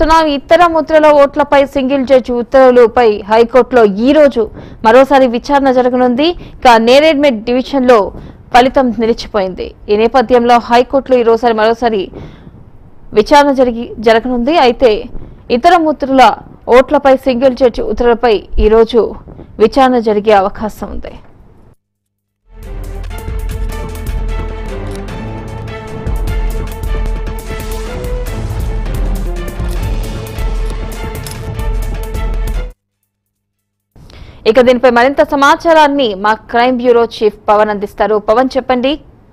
చూస్తున్నాం ఇతర ముద్రల ఓట్లపై single judge ఉత్తర్వులపై హైకోర్టులో ఈ రోజు మరోసారి విచారణ జరగనుంది ఇక నేరేడ్మెట్ డివిజన్ లో ఫలితం నిలిచిపోయింది ఈ నేపథ్యంలో హైకోర్టులో ఈ రోజుసారి మరోసారి విచారణ జరిగి జరగనుంది అయితే ఇతర ముద్రల ఓట్లపై సింగిల్ జడ్జి ఉత్తర్వులపై ఈ రోజు విచారణ జరిగే అవకాశం ఉంది ఇక దీనిపై మరింత సమాచారాన్ని మా క్రైమ్ బ్యూరో చీఫ్ పవన్ అందిస్తారు పవన్ చెప్పండి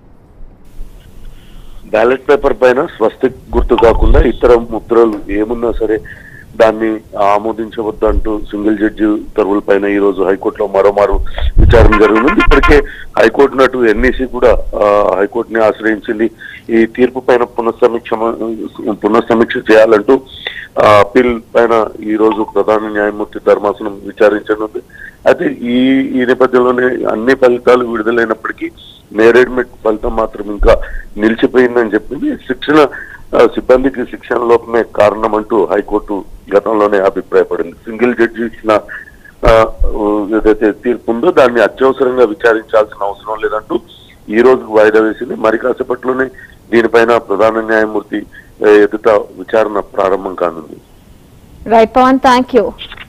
బ్యాలెట్ పేపర్ పైన స్వస్తిక్ గుర్తు కాకుండా ఇతర ముద్రలు ఏమున్నా సరే దాన్ని ఆమోదించవద్దంటూ సింగిల్ జడ్జి ఉత్తర్వుల పైన ఈ రోజు హైకోర్టులో మరోమారు విచారణ జరుగుతుంది ఇప్పటికే హైకోర్టు నటు ఎన్ఈసి కూడా ఆ, హైకోర్టుని ఆశ్రయించింది ఈ తీర్పు పైన పునఃసమీక్ష పునఃసమీక్ష చేయాలంటూ ఆ, అప్పీల్ పైన ఈ రోజు ప్రధాన న్యాయమూర్తి ధర్మాసనం విచారించనుంది అయితే ఈ ఈ నేపథ్యంలోనే అన్ని ఫలితాలు విడుదలైనప్పటికీ నేరేడ్మెట్ ఫలితం మాత్రం ఇంకా నిలిచిపోయిందని చెప్పింది శిక్షణ ఆ, సిబ్బందికి శిక్షణ లోపమే కారణం అంటూ హైకోర్టు గతంలోనే అభిప్రాయపడింది సింగిల్ జడ్జి ఇచ్చిన ఆ, ఏదైతే తీర్పు ఉందో దాన్ని అత్యవసరంగా విచారించాల్సిన అవసరం లేదంటూ ఈ రోజు వాయిదా వేసింది మరి కాసేపట్లోనే దీనిపైన ప్రధాన న్యాయమూర్తి ఆ, ఎదుట విచారణ ప్రారంభం కానుంది రైట్ పవన్ థ్యాంక్ యూ